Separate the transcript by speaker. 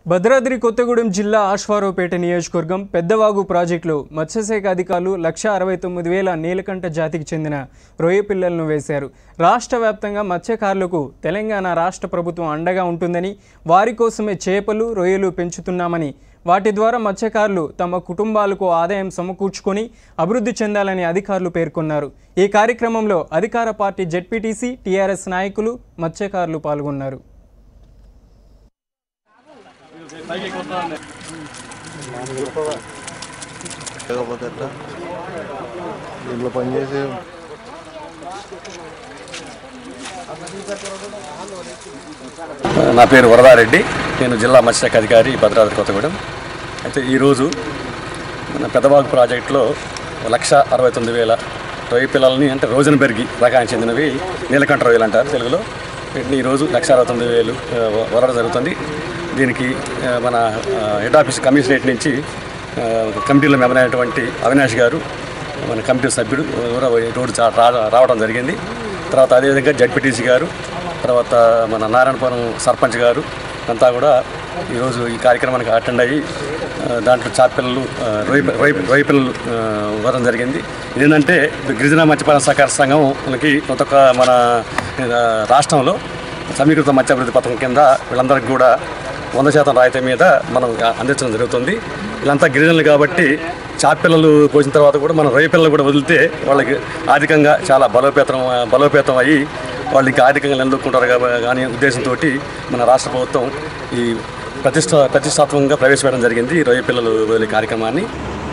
Speaker 1: భద్రాద్రి కొత్తగూడెం జిల్లా ఆశ్వారావుపేట నియోజకవర్గం పెద్దవాగు ప్రాజెక్టులో మత్స్యశాఖ అధికారులు లక్ష అరవై తొమ్మిది వేల నీలకంఠ జాతికి చెందిన రొయ్య పిల్లలను వేశారు రాష్ట్ర వ్యాప్తంగా మత్స్యకారులకు తెలంగాణ రాష్ట్ర ప్రభుత్వం అండగా ఉంటుందని వారి కోసమే చేపలు రొయ్యలు పెంచుతున్నామని వాటి ద్వారా మత్స్యకారులు తమ కుటుంబాలకు ఆదాయం సమకూర్చుకొని అభివృద్ధి చెందాలని అధికారులు పేర్కొన్నారు ఈ కార్యక్రమంలో అధికార పార్టీ జెడ్పీటీసీ టీఆర్ఎస్ నాయకులు మత్స్యకారులు పాల్గొన్నారు
Speaker 2: లేకపోతే ఎట్లా దీంట్లో పనిచేసి
Speaker 3: నా పేరు వరదారెడ్డి నేను జిల్లా మత్స్యశాఖ అధికారి భద్రాద్రి కొత్తగూడెం అయితే ఈరోజు మన పెదవాగు ప్రాజెక్టులో లక్ష అరవై తొమ్మిది వేల రొయ్య పిల్లల్ని అంటే రోజున పెరిగి రకానికి చెందినవి నీలకంఠ రొయ్యలు అంటారు తెలుగులో వీటిని ఈరోజు లక్ష అరవై తొమ్మిది వేలు ఆ, వరడం జరుగుతుంది దీనికి ఆ, మన ఆ, హెడ్ ఆఫీస్ కమిషనరేట్ నుంచి ఆ, కమిటీలో మెంబర్ అయినటువంటి అవినాష్ గారు మన కమిటీ సభ్యుడు కూడా ఈ రోజు చా- రా- రావడం జరిగింది తర్వాత అదేవిధంగా జడ్పీటీసీ గారు తర్వాత మన నారాయణపురం సర్పంచ్ గారు అంతా కూడా ఈరోజు ఈ కార్యక్రమానికి అటెండ్ అయ్యి ఆ, దాంట్లో చాపిల్లలు ఆ, రొయ్య రొయ్య రొయ్య పిల్లలు ఆ, ఇవ్వడం జరిగింది ఏంటంటే గిరిజన మత్స్యపాలన సహకార సంఘంకి ప్రతి ఒక్క మన ఆ, రాష్ట్రంలో సమీకృత మత్స్యాభివృద్ధి పథకం కింద వీళ్ళందరికీ కూడా వంద శాతం రాయితీ మీద మనం అందించడం జరుగుతుంది వీళ్ళంతా గిరిజనులు కాబట్టి చాపిల్లలు పోసిన తర్వాత కూడా మనం రొయ్య పిల్లలు కూడా వదిలితే వాళ్ళకి ఆర్థికంగా చాలా బలోపేతం బలోపేతం అయ్యి వాళ్ళు ఇంకా ఆర్థికంగా నిలదొక్కుంటారు కాబ- కానీ ఉద్దేశంతో మన రాష్ట్ర ప్రభుత్వం ఈ ప్రతిష్ట ప్రతిష్టాత్మకంగా ప్రవేశపెట్టడం జరిగింది ఈ రొయ్య పిల్లలు వదిలే కార్యక్రమాన్ని